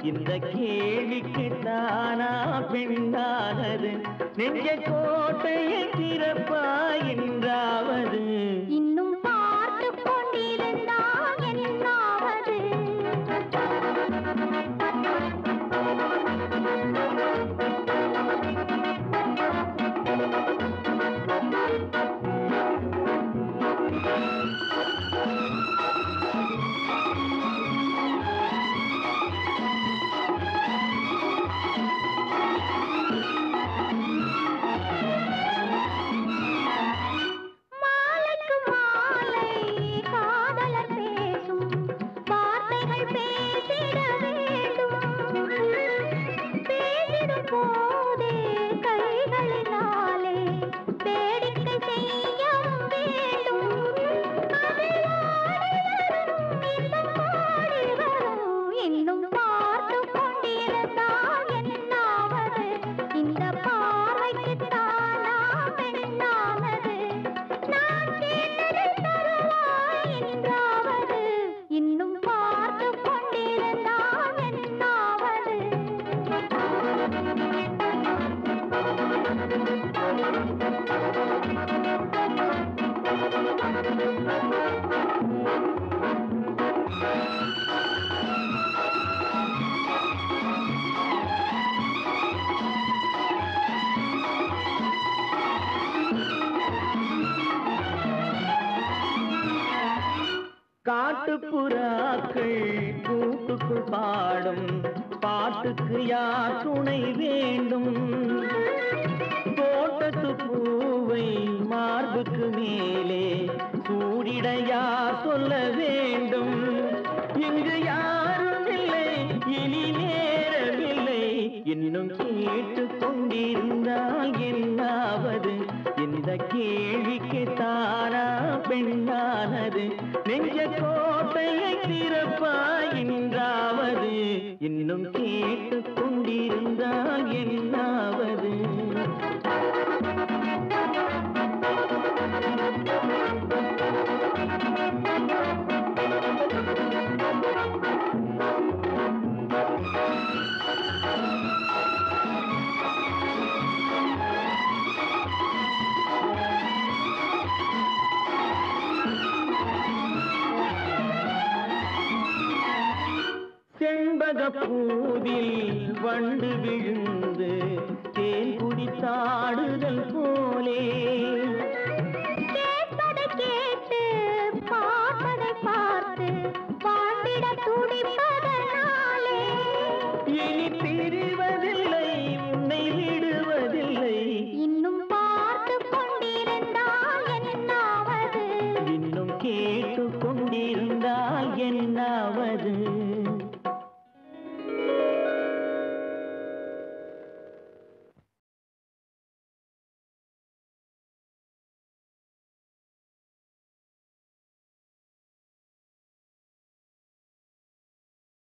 இந்த கேள்விக்கு தானா பெண்ணானது நெஞ்ச கோட்டையை திறப்பாய் என்றாவது இன்னும் பார்த்து கொண்டிருந்தால் என்னாவது மாலைக்கு மாலை காதலர் பேசும் வார்த்தைகள் பேசிட வேண்டும் பேசிடும் போதே கைகளினாலே வேடிக்கை செய்யவும் வேண்டும் அதில் ஆடி வரும் இன்பம் ஆடி வரும் இன்னும் பார்த்து கொண்டிருந்தால் என்னாவது இந்த பார்வைக்கு தானா பெண்ணானது நான் கேட்டதை தருவாய் என்றாவது இன்னும் பார்த்து கொண்டிருந்தால் என்னாவது காட்டுப்புறாக்கள் கூட்டுக்குள் பாடும் பாட்டுக்கு யார் துணை வேண்டும் தோட்டத்து பூவை மார்புக்கு மேலே சூடிட யார் சொல்ல வேண்டும் இங்கு யாரும் இல்லை இனி நேரமில்லை இன்னும் கேட்டு கொண்டிருந்தால் என்னாவது இந்த கேள்விக்கு தானா பெண்ணானது நெஞ்ச கோட்டையை திறப்பாய் என்றாவது இன்னும் கேட்டு கொண்டிருந்தால் என்னாவது செண்பக பூவில் வண்டு விழுந்து தேன் குடித்தாடுதடி